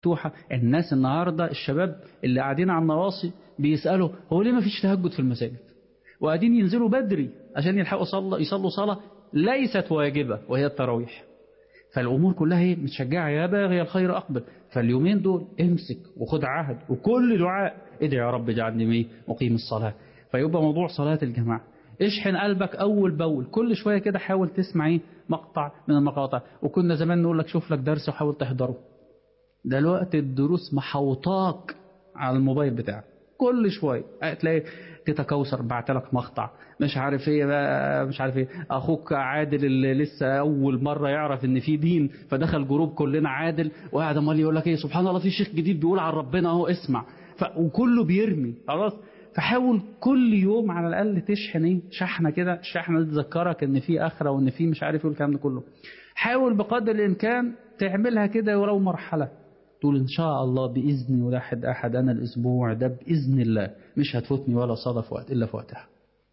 مفتوحة الناس النهاردة الشباب اللي قاعدين على النواصي بيسألوا هو ليه ما فيش تهجد في المساجد وقاعدين ينزلوا بدري عشان يلحقوا صلى يصلوا صلاة ليست واجبة وهي التراويح فالأمور كلها هي متشجعة يا باغي الخير أقبل فاليومين دول امسك وخد عهد وكل دعاء ادعي يا رب اجعلني مي مقيم الصلاة فيبقى موضوع صلاة الجماعة اشحن قلبك أول بأول كل شوية كده حاول تسمع ايه مقطع من المقاطع وكنا زمان نقول لك شوف لك درس وحاول تحضره دلوقتي الدروس محوطاك على الموبايل بتاعك كل شوية تلاقي تيتا كوثر بعت لك مقطع مش عارف ايه بقى مش عارف ايه اخوك عادل اللي لسه اول مره يعرف ان في دين فدخل جروب كلنا عادل وقاعد امال يقول لك ايه سبحان الله في شيخ جديد بيقول عن ربنا اهو اسمع ف... وكله بيرمي خلاص فحاول كل يوم على الاقل تشحن ايه شحنه كده الشحنه دي تذكرك ان في اخره وان في مش عارف ايه الكلام ده كله حاول بقدر الامكان تعملها كده ولو مرحله تقول إن شاء الله بإذن واحد أحد أنا الأسبوع ده بإذن الله مش هتفوتني ولا صلاة في وقت إلا في وقتها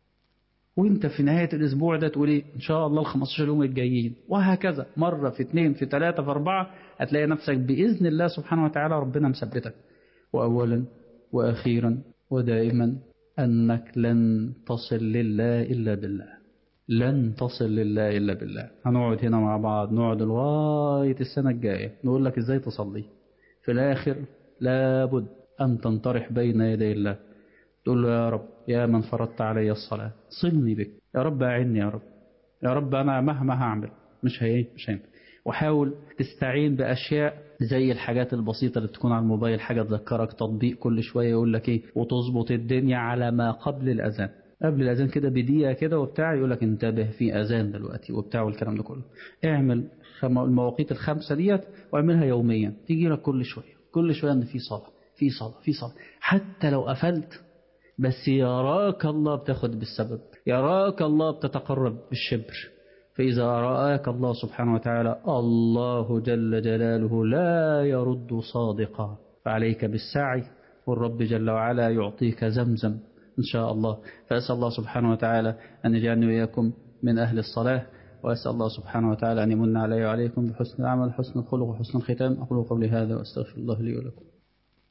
وانت في نهاية الأسبوع ده تقول إيه إن شاء الله ال 15 يوم الجايين وهكذا مرة في اثنين في ثلاثة في أربعة هتلاقي نفسك بإذن الله سبحانه وتعالى ربنا مثبتك وأولا وأخيرا ودائما أنك لن تصل لله إلا بالله لن تصل لله إلا بالله هنقعد هنا مع بعض نقعد لغاية السنة الجاية نقول لك إزاي تصلي في الآخر لابد أن تنطرح بين يدي الله تقول له يا رب يا من فرضت علي الصلاة صلني بك يا رب أعني يا رب يا رب أنا مهما هعمل مش هي مش هينفع وحاول تستعين بأشياء زي الحاجات البسيطة اللي بتكون على الموبايل حاجة تذكرك تطبيق كل شوية يقول لك إيه وتظبط الدنيا على ما قبل الأذان قبل الأذان كده بدقيقة كده وبتاع يقول لك انتبه في أذان دلوقتي وبتاع والكلام ده كله اعمل المواقيت الخمسة ديت واعملها يوميا تيجي لك كل شوية كل شوية ان في صلاة في صلاة في صلاة حتى لو قفلت بس يراك الله بتاخد بالسبب يراك الله بتتقرب بالشبر فإذا رآك الله سبحانه وتعالى الله جل جلاله لا يرد صادقا فعليك بالسعي والرب جل وعلا يعطيك زمزم إن شاء الله فأسأل الله سبحانه وتعالى أن يجعلني وإياكم من أهل الصلاة وأسأل الله سبحانه وتعالى أن يمن علي وعليكم بحسن العمل حسن الخلق وحسن الختام أقول قولي هذا وأستغفر الله لي ولكم